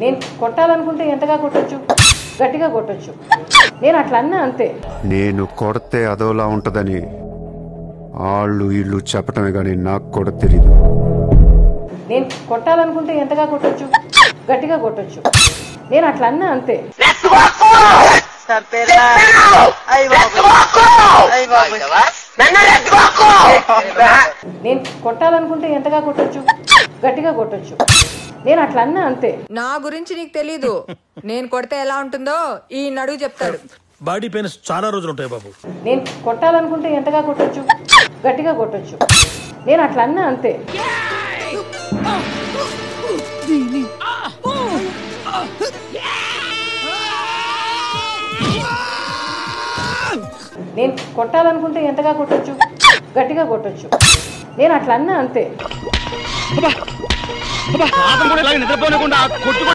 నేను కొట్టాలనుకుంటే ఎంతగా కొట్టొచ్చు గట్టిగా కొట్టొచ్చు నేను అట్లా అన్నా అంతే నేను కొడితే అదోలా ఉంటదని వాళ్ళు వీళ్ళు చెప్పటమే కానీ నాకు కూడా తెలీదు నేను కొట్టాలనుకుంటే ఎంతగా కొట్టొచ్చు గట్టిగా కొట్టొచ్చు నేను అట్లా అన్నా అంతే నేను కొట్టాలనుకుంటే ఎంతగా కొట్టొచ్చు గట్టిగా కొట్టొచ్చు నేను అట్లా అన్నా అంతే నా గురించి నీకు తెలీదు నేను కొడితే ఎలా ఉంటుందో ఈ నడుగు చెప్తాడు బాడీ పెయిన్స్ చాలా రోజులు ఉంటాయి బాబు నేను కొట్టాలనుకుంటే ఎంతగా కొట్టొచ్చు గట్టిగా కొట్టొచ్చు నేను అట్లా అన్నా అంతే నేను కొట్టాలనుకుంటే ఎంతగా కొట్టొచ్చు గట్టిగా కొట్టొచ్చు నేను అట్లా అన్నా అంతే